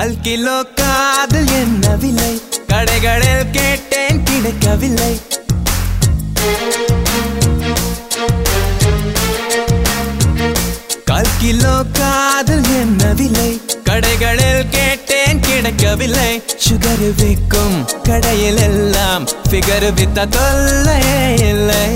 கால் kilo காதல் என்ன விலை கடைகளில் கேட்டேன் கிடைக்கவில்லை கால் கிலோ காதல் என்ன விலை கடைகளில் கேட்டேன் கிடைக்கவில்லை சுகர் விற்கும் கடையில் எல்லாம் ஃபிகர் வித்த தொல்லையே இல்லை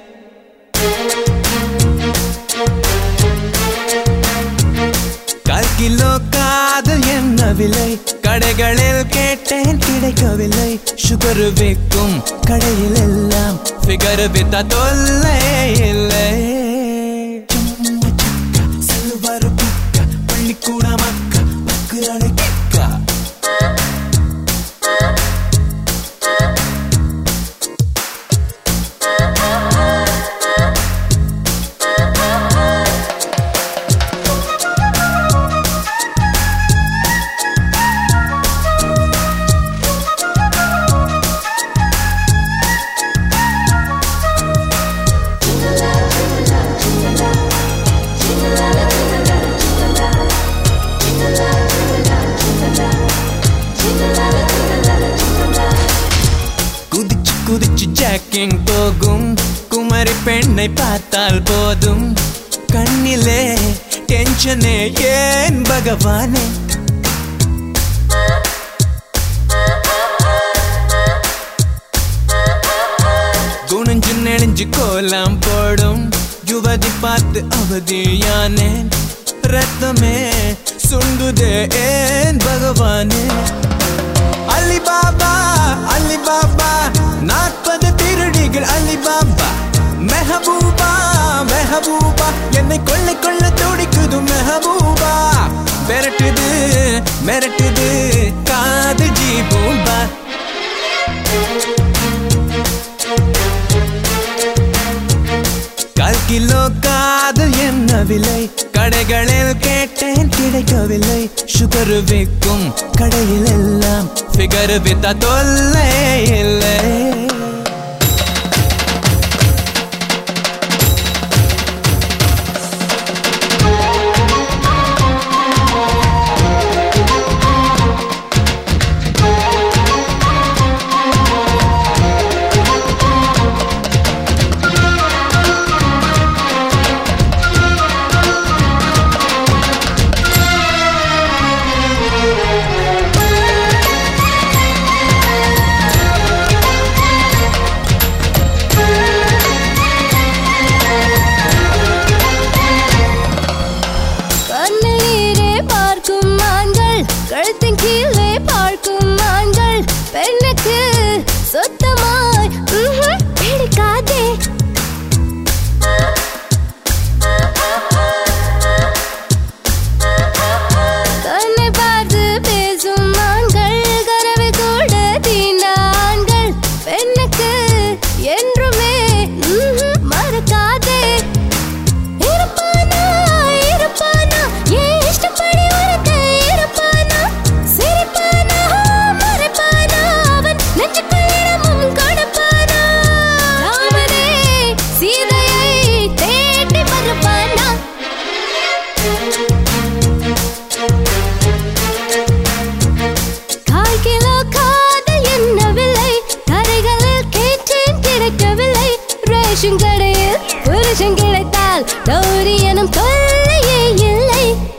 கால் கிலோ காதல் என்ன விலை கடைகளில் கேட்டேன் கிடைக்கவில்லை சுகர் விற்கும் கடையில் எல்லாம் ஃபிகர் வித்த தொல்லை இல்லை சும்மா சக்கா, சல்வார் புக்கா, பள்ளிக்கூட மக்கா, பக்குறாளை கிக்கா. குதிச்சு குதிச்சு ஜாக்கிங் போகும் குமரி பெண்ணை பார்த்தால் போதும் கண்ணிலே டென்ஷனே ஏன் பகவானே குனிஞ்சு நெளிஞ்சு கோலாம் போடும் யுவதி பார்த்து அவதியானேன் ரத்தமே சுண்டுதே ஏன் பகவானே அலிபாபா அலிபாபா நாற்பது திருடிகள் அலிபாபா மெஹபூபா மெஹபூபா என்னை கொள்ளை கொள்ள துடிக்குது மெஹபூபா மிரட்டுது மிரட்டுது காது ஜீபூபா கால் கிலோ காதல் என்ன விலை கடைகளில் கேட்டேன் கிடைக்கவில்லை சுகர் விற்கும் கடையில் எல்லாம் ஃபிகர் வித்த தொல்லை இல்லை கண்ணீரே பார்க்கும் ஆண்கள் கழுத்தின் கீழே பார்க்கும் ஆண்கள் பெண்ணுக்கு சுத்தமாய் ம்ஹும், பிடிக்காதே கண்ணை பார்த்து பேசும் ஆண்கள் கனவை கூட தீண்ட ஆண்கள் பெண்ணுக்கு என்றுமே ம்ஹும், மறக்காதே இருப்பானா இருப்பானா ஏன் இஷ்டப்படி ஒருத்த இருப்பானா சிரிப்பானா மறைப்பானா அவன் நெஞ்சுக்குள் இடமும் கொடுப்பானா ராமனே சீதையை தேடி மறுப்பானா கால் கிலோ காதல் என்ன விலை கரைகளில் கேட்டேன் கிடைக்கவில்லை ரேஷன் கடையில் புருஷன் கிடைத்தால் டௌரி எனும் தொல்லையே இல்லை